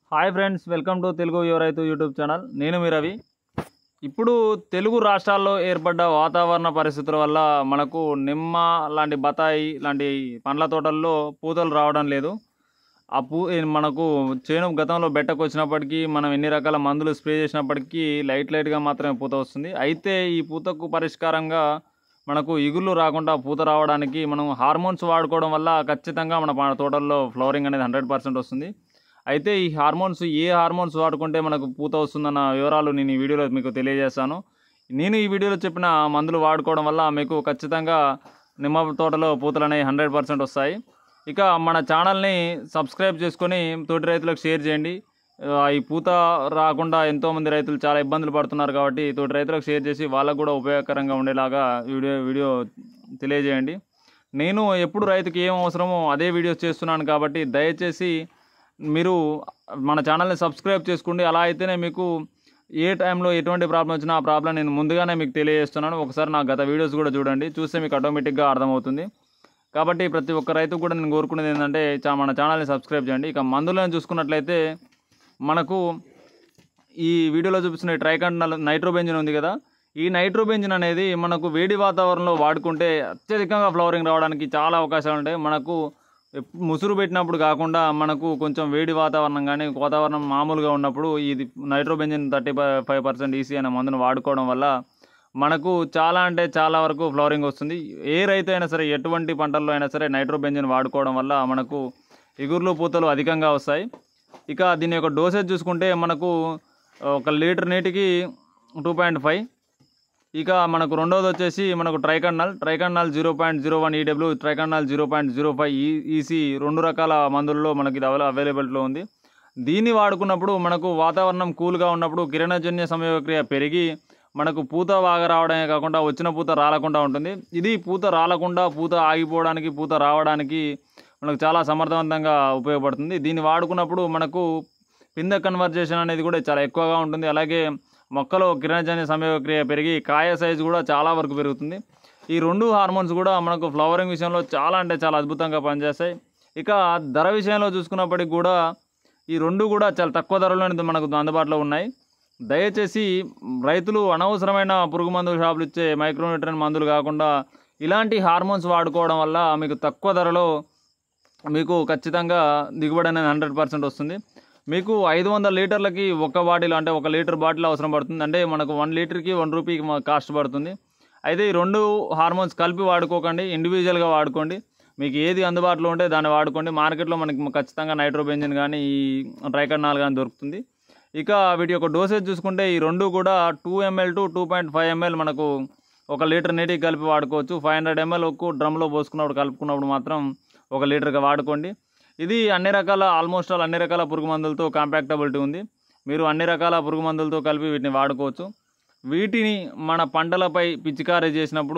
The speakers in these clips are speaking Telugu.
hi friends welcome to Telugu యువ రైతు యూట్యూబ్ ఛానల్ నేను మీ రవి ఇప్పుడు తెలుగు రాష్ట్రాల్లో ఏర్పడ్డ వాతావరణ పరిస్థితుల వల్ల మనకు నిమ్మ లాంటి బతాయి లాంటి పండ్ల తోటల్లో పూతలు రావడం లేదు ఆ పూ మనకు చేను గతంలో బెట్టకు వచ్చినప్పటికీ మనం ఎన్ని రకాల మందులు స్ప్రే చేసినప్పటికీ లైట్ లైట్గా మాత్రమే పూత వస్తుంది అయితే ఈ పూతకు పరిష్కారంగా మనకు ఇగుళ్ళు రాకుండా పూత రావడానికి మనం హార్మోన్స్ వాడుకోవడం వల్ల ఖచ్చితంగా మన ప- తోటల్లో ఫ్లవరింగ్ అనేది హండ్రెడ్ పర్సెంట్ వస్తుంది అయితే ఈ హార్మోన్స్ ఏ హార్మోన్స్ వాడుకుంటే మనకు పూత వస్తుందన్న వివరాలు నేను ఈ వీడియోలో మీకు తెలియజేస్తాను నేను ఈ వీడియోలో చెప్పిన మందులు వాడుకోవడం వల్ల మీకు ఖచ్చితంగా నిమ్మ తోటలో పూతలు అనేవి హండ్రెడ్ పర్సెంట్ వస్తాయి ఇక మన ఛానల్ని సబ్స్క్రైబ్ చేసుకొని తోటి రైతులకు షేర్ చేయండి ఆ, ఈ పూత రాకుండా ఎంతోమంది రైతులు చాలా ఇబ్బందులు పడుతున్నారు కాబట్టి తోటి రైతులకు షేర్ చేసి వాళ్ళకు కూడా ఉపయోగకరంగా ఉండేలాగా వీడియో వీడియో తెలియజేయండి నేను ఎప్పుడు రైతుకి ఏం అవసరమో అదే వీడియోస్ చేస్తున్నాను కాబట్టి దయచేసి మీరు మన ఛానల్ని సబ్స్క్రైబ్ చేసుకోండి అలా అయితేనే మీకు ఏ టైంలో ఎటువంటి ప్రాబ్లం వచ్చినా ఆ ప్రాబ్లం నేను ముందుగానే మీకు తెలియజేస్తున్నాను ఒకసారి నా గత వీడియోస్ కూడా చూడండి చూస్తే మీకు ఆటోమేటిక్గా అర్థమవుతుంది కాబట్టి ప్రతి ఒక్క రైతు కూడా నేను కోరుకునేది ఏంటంటే చా- మన ఛానల్ని సబ్స్క్రైబ్ చేయండి ఇక మందులను చూసుకున్నట్లయితే మనకు ఈ వీడియోలో చూపిస్తున్న ట్రైకండల్ నైట్రోబెంజిన్ ఉంది కదా ఈ నైట్రోబెంజిన్ అనేది మనకు వేడి వాతావరణంలో వాడుకుంటే అత్యధికంగా ఫ్లవరింగ్ రావడానికి చాలా అవకాశాలు ఉంటాయి మనకు ఎప్- ముసురు పెట్టినప్పుడు కాకుండా మనకు కొంచెం వేడి వాతావరణం కానీ వాతావరణం మామూలుగా ఉన్నప్పుడు ఇది nitrobenzene thirty five percent EC అనే మందును వాడుకోవడం వల్ల మనకు చాలా అంటే చాలా వరకు ఫ్లవరింగ్ వస్తుంది ఏ రైతు అయినా సరే ఎటువంటి పంటల్లో అయినా సరే నైట్రోబెంజిన్ వాడుకోవడం వల్ల మనకు ఇగుర్లు పూతలు అధికంగా వస్తాయి ఇక దీని యొక్క డోసేజ్ చూసుకుంటే మనకు ఒక లీటర్ నీటికి టూ పాయింట్ ఫైవ్ ఇక మనకు రెండోది వచ్చేసి మనకు triacontanol triacontanol zero point zero one EW triacontanol zero point zero five ఈ ఈసీ రెండు రకాల మందుల్లో మనకి ఇది అవైల అవైలబిలిటీలో ఉంది దీన్ని వాడుకున్నప్పుడు మనకు వాతావరణం కూల్గా ఉన్నప్పుడు కిరణజన్య సంయోగక్రియ పెరిగి మనకు పూత బాగా రావడమే కాకుండా వచ్చిన పూత రాలకుండా ఉంటుంది ఇది పూత రాలకుండా పూత ఆగిపోవడానికి పూత రావడానికి మనకు చాలా సమర్థవంతంగా ఉపయోగపడుతుంది దీన్ని వాడుకున్నప్పుడు మనకు పింద కన్వర్జేషన్ అనేది కూడా చాలా ఎక్కువగా ఉంటుంది అలాగే మొక్కలో కిరణజన్య సంయోగక్రియ పెరిగి కాయ సైజు కూడా చాలా వరకు పెరుగుతుంది ఈ రెండు హార్మోన్స్ కూడా మనకు ఫ్లవరింగ్ విషయంలో చాలా అంటే చాలా అద్భుతంగా పనిచేస్తాయి ఇక ధర విషయంలో చూసుకున్నప్పటికి కూడా ఈ రెండు కూడా చాలా తక్కువ ధరలోనే మనకు అందుబాటులో ఉన్నాయి దయచేసి రైతులు అనవసరమైన పురుగు మందుల షాపులు ఇచ్చే మైక్రోన్యూట్రియన్ మందులు కాకుండా ఇలాంటి హార్మోన్స్ వాడుకోవడం వల్ల మీకు తక్కువ ధరలో మీకు ఖచ్చితంగా దిగుబడి అనేది హండ్రెడ్ పర్సెంట్ వస్తుంది మీకు ఐదు వందల లీటర్లకి ఒక బాటిల్ అంటే ఒక లీటర్ బాటిల్ అవసరం పడుతుంది అంటే మనకు వన్ లీటర్కి వన్ రూపీకి మా కాస్ట్ పడుతుంది అయితే ఈ రెండు హార్మోన్స్ కలిపి వాడుకోకండి ఇండివిజువల్గా వాడుకోండి మీకు ఏది అందుబాటులో ఉంటే దాన్ని వాడుకోండి మార్కెట్లో మనకి ఖచ్చితంగా నైట్రోబెంజిన్ కానీ ఈ ట్రైకర్నాల్ కానీ దొరుకుతుంది ఇక వీటి యొక్క డోసేజ్ చూసుకుంటే ఈ రెండు కూడా two ML to two point five ML మనకు ఒక లీటర్ నీటికి కలిపి వాడుకోవచ్చు ఫైవ్ హండ్రెడ్ ఎంఎల్ ఒక్క డ్రమ్లో పోసుకున్నప్పుడు కలుపుకున్నప్పుడు మాత్రం ఒక లీటర్గా వాడుకోండి ఇది అన్ని రకాల ఆల్మోస్ట్ ఆల్ అన్ని రకాల పురుగు మందులతో కాంపాక్టబిలిటీ ఉంది మీరు అన్ని రకాల పురుగు మందులతో కలిపి వీటిని వాడుకోవచ్చు వీటిని మన పంటలపై పిచికారీ చేసినప్పుడు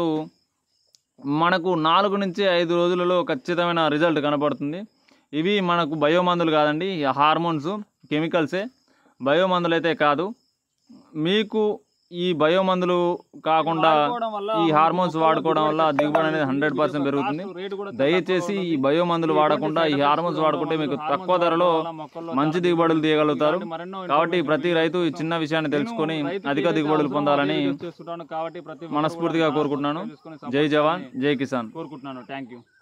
మనకు నాలుగు నుంచి ఐదు రోజులలో ఖచ్చితమైన రిజల్ట్ కనపడుతుంది ఇవి మనకు బయోమందులు కాదండి ఈ హార్మోన్స్ కెమికల్సే బయోమందులు అయితే కాదు మీకు ఈ బయోమందులు కాకుండా ఈ హార్మోన్స్ వాడుకోవడం వల్ల దిగుబడి అనేది హండ్రెడ్ పర్సెంట్ పెరుగుతుంది దయచేసి ఈ బయోమందులు వాడకుండా ఈ హార్మోన్స్ వాడుకుంటే మీకు తక్కువ ధరలో మంచి దిగుబడులు తీయగలుగుతారు కాబట్టి ప్రతి రైతు ఈ చిన్న విషయాన్ని తెలుసుకొని అధిక దిగుబడులు పొందాలని చేస్తుంటాను కాబట్టి ప్రతి మనస్ఫూర్తిగా కోరుకుంటున్నాను జై జవాన్ జై కిసాన్ కోరుకుంటున్నాను థ్యాంక్ యూ